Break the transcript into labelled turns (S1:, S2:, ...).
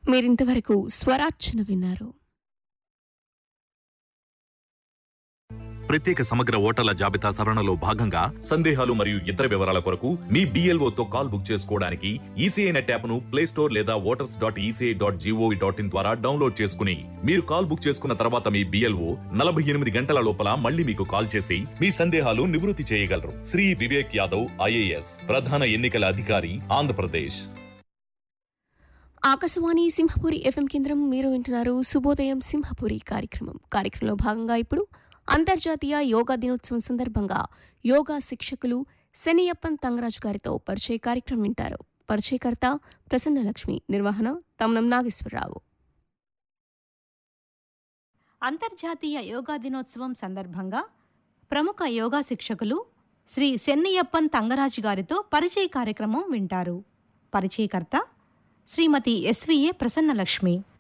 S1: మీరింతవరకు స్వరార్చన విన్నారు
S2: ప్రత్యేక సమగ్ర ఓటర్ల జాబితా సవరణలో భాగంగా సందేహాలు మరియు ఇతర వివరాల కొరకు మీ BLO తో కాల్ బుక్ చేసుకోవడానికి ఈసీఐ నెట్ యాప్ ను ప్లే స్టోర్ లేదా voters dot ECI dot GOV dot in ద్వారా డౌన్లోడ్ చేసుకుని మీరు కాల్ బుక్ చేసుకున్న తర్వాత మీ బిఎల్ఓ నలభై ఎనిమిది గంటల లోపల మళ్ళీ మీకు కాల్ చేసి మీ సందేహాలు నివృత్తి చేయగలరు శ్రీ వివేక్ యాదవ్ ఐఏఎస్ ప్రధాన ఎన్నికల అధికారి ఆంధ్రప్రదేశ్
S1: ఆకాశవాణి సింహపురి ఎఫ్ఎం కేంద్రం మీరు వింటున్నారు శుభోదయం సింహపురి కార్యక్రమం కార్యక్రమంలో భాగంగా ఇప్పుడు అంతర్జాతీయ యోగా దినోత్సవం సందర్భంగా యోగా శిక్షకులు శనియప్పన్ తంగరాజ్ గారితో పరిచయ కార్యక్రమం వింటారు పరిచయకర్త ప్రసన్నలక్ష్మి నిర్వహణ తమనం నాగేశ్వరరావు
S3: అంతర్జాతీయ యోగా దినోత్సవం సందర్భంగా ప్రముఖ యోగా శిక్షకులు శ్రీ సెన్నియప్పన్ తంగరాజు గారితో పరిచయ కార్యక్రమం వింటారు పరిచయకర్త శ్రీమతి ఎస్విఏ ప్రసన్నలక్ష్మి